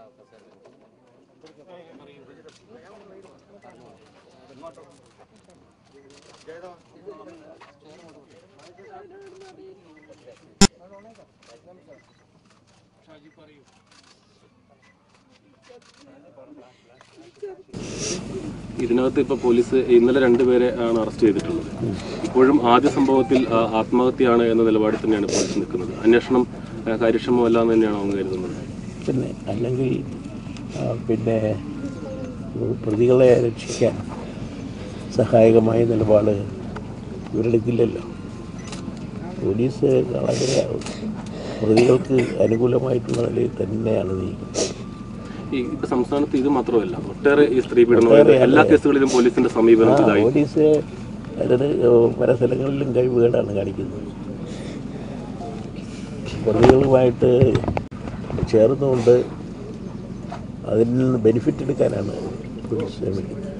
ഇതിനകത്ത് ഇപ്പോൾ പോലീസ് ഇന്നലെ രണ്ടുപേരെ ആണ് അറസ്റ്റ് ചെയ്തിട്ടുള്ളത് ഇപ്പോഴും ആദ്യ സംഭവത്തിൽ ആ, ആത്മഹത്യയാണ് എന്ന നിലപാടിൽ തന്നെയാണ് പോലീസ് നിൽക്കുന്നത് അന്വേഷണം ആ, കാര്യക്ഷമമല്ല എന്ന് തന്നെയാണ് அவங்க കരുതുന്നത് പിന്നെ അല്ലെങ്കിൽ ആ, പിന്നെ പ്രതികളെ രക്ഷിക്കാൻ സഹായകമായ നിലപാട് ഇവരെടുക്കില്ലല്ലോ പോലീസ് വളരെ പ്രതികൾക്ക് അനുകൂലമായിട്ടുള്ള നിലയിൽ തന്നെയാണ് നീക്കുന്നത് ഈ ഇപ്പൊ സംസ്ഥാനത്ത് ഇത് മാത്രമല്ല ഒട്ടേറെ ഈ സ്ത്രീ പീഡനം ഒട്ടേറെ എല്ലാ കേസുകളിലും പോലീസിന്റെ സമീപനം ആ, ഇതായി പോലീസ് അതിന് പല സ്ഥലങ്ങളിലും കഴിവുകേടാണ് കാണിക്കുന്നത് പ്രതികളുമായിട്ട് ചേർന്നുകൊണ്ട് അതിൽ നിന്ന് ബെനിഫിറ്റ് എടുക്കാനാണ് പോലീസ് ശ്രമിക്കുന്നത്